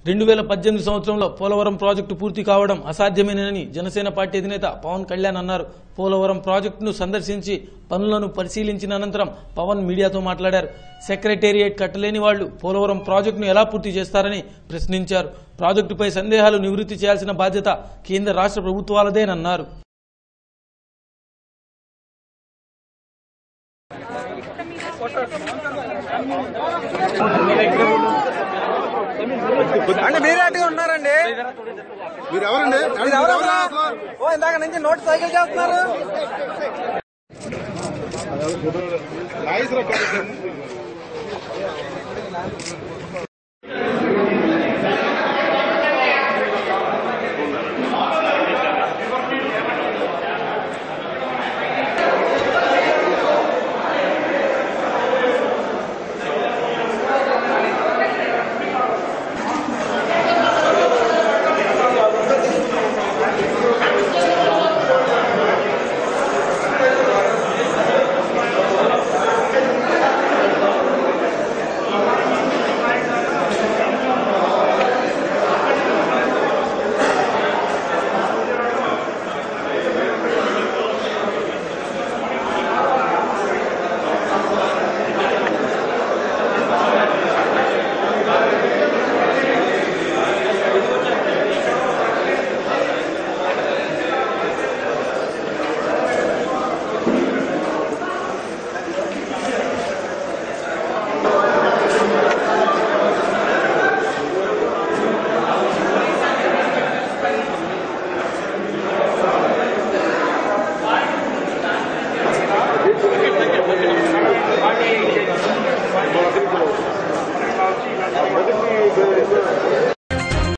రెండు వేల పద్దెనిమిది సంవత్సరంలో పోలవరం ప్రాజెక్టు పూర్తి కావడం అసాధ్యమేనని జనసేన పార్టీ అధినేత పవన్ కళ్యాణ్ అన్నారు పోలవరం ప్రాజెక్టును సందర్శించి పనులను పరిశీలించిన అనంతరం పవన్ మీడియాతో మాట్లాడారు సెక్రటేరియట్ కట్టలేని వాళ్లు పోలవరం ప్రాజెక్టును ఎలా పూర్తి చేస్తారని ప్రశ్నించారు ప్రాజెక్టుపై సందేహాలు నివృత్తి చేయాల్సిన బాధ్యత కేంద్ర రాష్ట్ర ప్రభుత్వాలదేనన్నారు అంటే మీరే అట్టుగా ఉన్నారండి మీరు ఎవరండి మీరు ఎవరన్నా ఓ ఇందాక నుంచి నోట్ సైకిల్ చేస్తున్నారు నాగేశ్వర